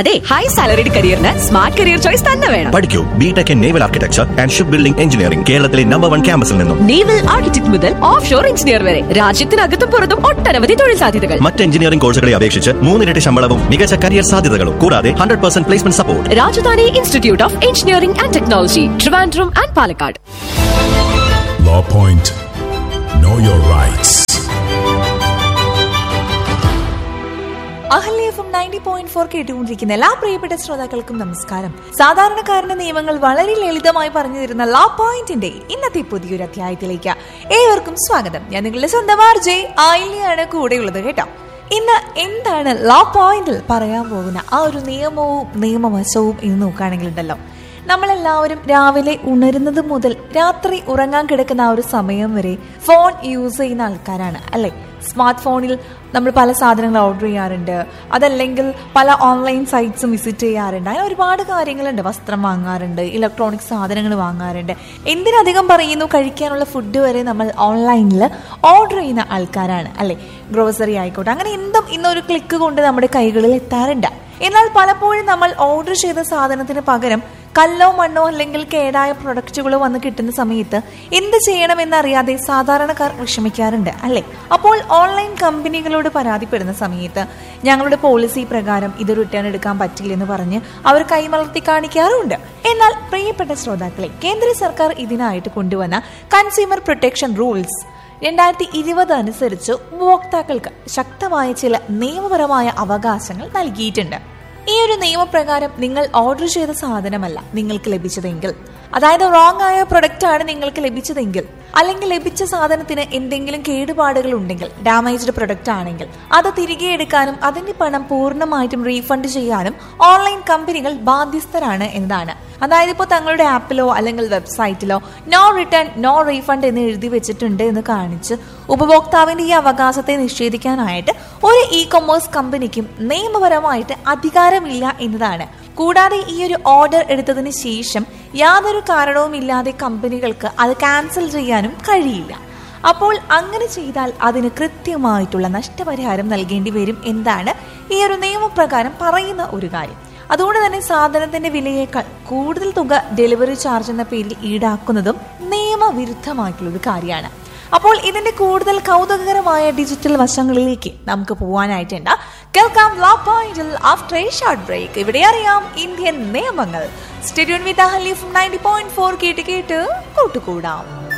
അതെ high salaried കരിയറിന് smart career choice തന്നെ വേണം പഠിക്കൂ B Tech in naval architecture and ship building engineering കേരളത്തിലെ നമ്പർ വൺ ക്യാമ്പസിൽ നിന്നും നേവൽ ആർക്കിടെക്ട് മുതൽ ഓഫ് ഷോർ എഞ്ചിനീയർ വരെ രാജ്യത്തിനകത്തും പുറത്തും ഒട്ടനവധി തൊഴിൽ സാധ്യതകൾ മറ്റ് എഞ്ചിനീയറിംഗ് കോഴ്സുകളെ അപേക്ഷിച്ച് മൂന്നിരട്ടി ശമ്പളവും മികച്ച കരിയർ സാധ്യതകളും കൂടാതെ hundred percent placement support Rajadhani institute of engineering and technology Trivandrum and Palakkad Law Point. Know your rights. Ahalya F M ninety point four കേട്ടുകൊണ്ടിരിക്കുന്ന എല്ലാ പ്രിയപ്പെട്ട ശ്രോതാക്കൾക്കും നമസ്കാരം സാധാരണക്കാരന്റെ നിയമങ്ങൾ വളരെ ലളിതമായി പറഞ്ഞു തരുന്ന ലാ പോയിന്റിന്റെ ഇന്നത്തെ പുതിയൊരു അധ്യായത്തിലേക്ക് ഏവർക്കും സ്വാഗതം ഞാൻ നിങ്ങളുടെ സ്വന്തം ആർ ജെ ആയില്യാണ് കൂടെയുള്ളത് കേട്ടോ ഇന്ന് എന്താണ് ലാ പോയിന്റിൽ പറയാൻ പോകുന്ന ആ ഒരു നിയമവും നിയമവശവും ഇന്ന് നോക്കുകയാണെങ്കിലുണ്ടല്ലോ നമ്മളെല്ലാവരും രാവിലെ ഉണരുന്നത് മുതൽ രാത്രി ഉറങ്ങാൻ കിടക്കുന്ന ആ ഒരു സമയം വരെ ഫോൺ യൂസ് ചെയ്യുന്ന ആൾക്കാരാണ് അല്ലെ സ്മാർട്ട് ഫോണിൽ നമ്മൾ പല സാധനങ്ങൾ ഓർഡർ ചെയ്യാറുണ്ട് അതല്ലെങ്കിൽ പല ഓൺലൈൻ സൈറ്റ്സും വിസിറ്റ് ചെയ്യാറുണ്ട് അങ്ങനെ ഒരുപാട് കാര്യങ്ങളുണ്ട് വസ്ത്രം വാങ്ങാറുണ്ട് ഇലക്ട്രോണിക് സാധനങ്ങൾ വാങ്ങാറുണ്ട് എന്തിനധികം പറയുന്നു കഴിക്കാനുള്ള ഫുഡ് വരെ നമ്മൾ ഓൺലൈനിൽ ഓർഡർ ചെയ്യുന്ന ആൾക്കാരാണ് അല്ലെ ഗ്രോസറി ആയിക്കോട്ടെ അങ്ങനെ എന്തും ഇന്നൊരു ക്ലിക്ക് കൊണ്ട് നമ്മുടെ കൈകളിൽ എത്താറുണ്ട് എന്നാൽ പലപ്പോഴും നമ്മൾ ഓർഡർ ചെയ്ത സാധനത്തിന് പകരം കല്ലോ മണ്ണോ അല്ലെങ്കിൽ കേടായ പ്രൊഡക്റ്റുകളോ വന്ന് കിട്ടുന്ന സമയത്ത് എന്ത് ചെയ്യണമെന്നറിയാതെ സാധാരണക്കാർ വിഷമിക്കാറുണ്ട് അല്ലേ അപ്പോൾ ഓൺലൈൻ കമ്പനികളോട് പരാതിപ്പെടുന്ന സമയത്ത് ഞങ്ങളുടെ പോളിസി പ്രകാരം ഇത് റിട്ടേൺ എടുക്കാൻ പറ്റില്ലെന്ന് പറഞ്ഞ് അവർ കൈമലർത്തി കാണിക്കാറുമുണ്ട് എന്നാൽ പ്രിയപ്പെട്ട ശ്രോതാക്കളെ കേന്ദ്ര സർക്കാർ ഇതിനായിട്ട് കൊണ്ടുവന്ന കൺസ്യൂമർ പ്രൊട്ടക്ഷൻ റൂൾസ് രണ്ടായിരത്തി ഇരുപത് അനുസരിച്ച് ഉപഭോക്താക്കൾക്ക് ശക്തമായ ചില നിയമപരമായ അവകാശങ്ങൾ നൽകിയിട്ടുണ്ട് ഈ ഒരു നിയമപ്രകാരം നിങ്ങൾ ഓർഡർ ചെയ്ത സാധനമല്ല നിങ്ങൾക്ക് ലഭിച്ചതെങ്കിൽ അതായത് റോങ് ആയ പ്രൊഡക്റ്റ് ആണ് നിങ്ങൾക്ക് ലഭിച്ചതെങ്കിൽ അല്ലെങ്കിൽ ലഭിച്ച സാധനത്തിന് എന്തെങ്കിലും കേടുപാടുകൾ ഉണ്ടെങ്കിൽ ഡാമേജ്ഡ് പ്രൊഡക്റ്റ് ആണെങ്കിൽ അത് തിരികെ എടുക്കാനും അതിന്റെ പണം പൂർണ്ണമായിട്ടും റീഫണ്ട് ചെയ്യാനും ഓൺലൈൻ കമ്പനികൾ ബാധ്യസ്ഥരാണ് എന്നതാണ് അതായത് ഇപ്പോൾ തങ്ങളുടെ ആപ്പിലോ അല്ലെങ്കിൽ വെബ്സൈറ്റിലോ നോ റിട്ടേൺ നോ റീഫണ്ട് എന്ന് എഴുതി വെച്ചിട്ടുണ്ട് എന്ന് കാണിച്ച് ഉപഭോക്താവിന്റെ ഈ അവകാശത്തെ നിഷേധിക്കാനായിട്ട് ഒരു ഇ കൊമേഴ്സ് കമ്പനിക്കും നിയമപരമായിട്ട് അധികാരമില്ല എന്നതാണ് കൂടാതെ ഈ ഒരു ഓർഡർ എടുത്തതിന് ശേഷം യാതൊരു കാരണവുമില്ലാതെ കമ്പനികൾക്ക് അത് ക്യാൻസൽ ചെയ്യാനും കഴിയില്ല അപ്പോൾ അങ്ങനെ ചെയ്താൽ അതിന് കൃത്യമായിട്ടുള്ള നഷ്ടപരിഹാരം നൽകേണ്ടി വരും എന്താണ് ഈ ഒരു നിയമപ്രകാരം പറയുന്ന ഒരു കാര്യം അതുകൊണ്ട് തന്നെ സാധനത്തിന്റെ വിലയേക്കാൾ കൂടുതൽ തുക ഡെലിവറി ചാർജ് എന്ന പേരിൽ ഈടാക്കുന്നതും നിയമവിരുദ്ധമായിട്ടുള്ള ഒരു കാര്യമാണ് അപ്പോൾ ഇതിന്റെ കൂടുതൽ കൗതുകകരമായ ഡിജിറ്റൽ വശങ്ങളിലേക്ക് നമുക്ക് പോവാനായിട്ടുണ്ട് കേൾക്കാം ലാ പോയിന്റിൽ ആഫ്റ്റർ എ ഷോർട്ട് ബ്രേക്ക് ഇവിടെ അറിയാം ഇന്ത്യൻ നിയമങ്ങൾ stay tuned with Ahalya ninety point four കേട്ട് കേട്ട് കൂട്ടുകൂടാം